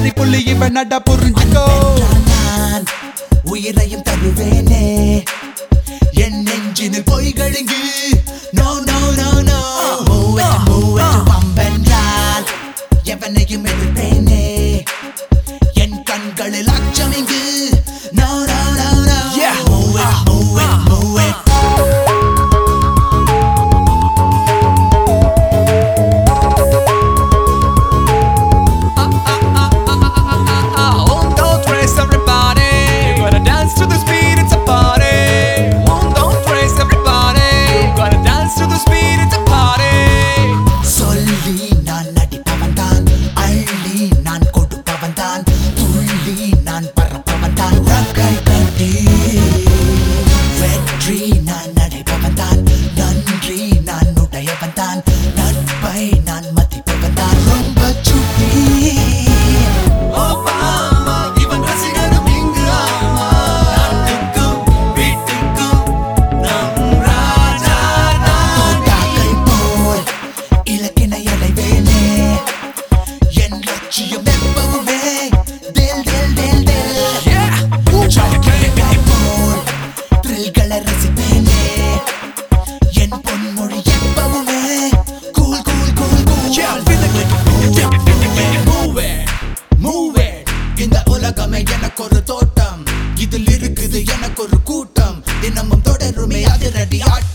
எரி புள்ளி இவன் நட புரிஞ்சுக்கோ நான் உயிரையும் தருவேனே என் நெஞ்சினில் பொய்களுங்கு நோ நோ நோ நோ வம்பென்றால் எவனையும் எதிர்ப்பேனே என் கண்களில் அச்சம் இங்கு no no no no Move it, move it, move it. Oh, don't race everybody. You gotta dance to the speed, it's a party. Oh, don't race everybody. You gotta dance to the speed, it's a party. சொல்லி நான் நடிப்பவன் தான் அள்ளி நான் கொடுப்பவன் தான் துள்ளி நான் பறப்பவன் தான் ரக்கை கட்டி வெற்றி நான் நடைபவன் தான் நன்றி நான் உடையவன் தான் நட்பை நான் மதிப்பவன் தான் ரொம்ப சுட்டி ஒபாமா, இவன் ரசிகரும் இங்கு ஆமா. நாட்டுக்கும் வீட்டுக்கும் நம் ராஜா நான். தோட்டாக்கள் போல் இலக்கினை அடைவேனே என் லட்சியம் எப்பவுமே தேல் தேல் தேல் தேல் சாக்லேட்டை போல் த்ரில்களை ரசிப்பேனே என் பொன்மொழி எப்பவுமே cool cool cool cool move இந்த உலகமே எனக்கு ஒரு தோட்டம் இதில் இருக்குது எனக்கு ஒரு கூட்டம் தினமும் தொடருமே அதிரடி ஆட்டம்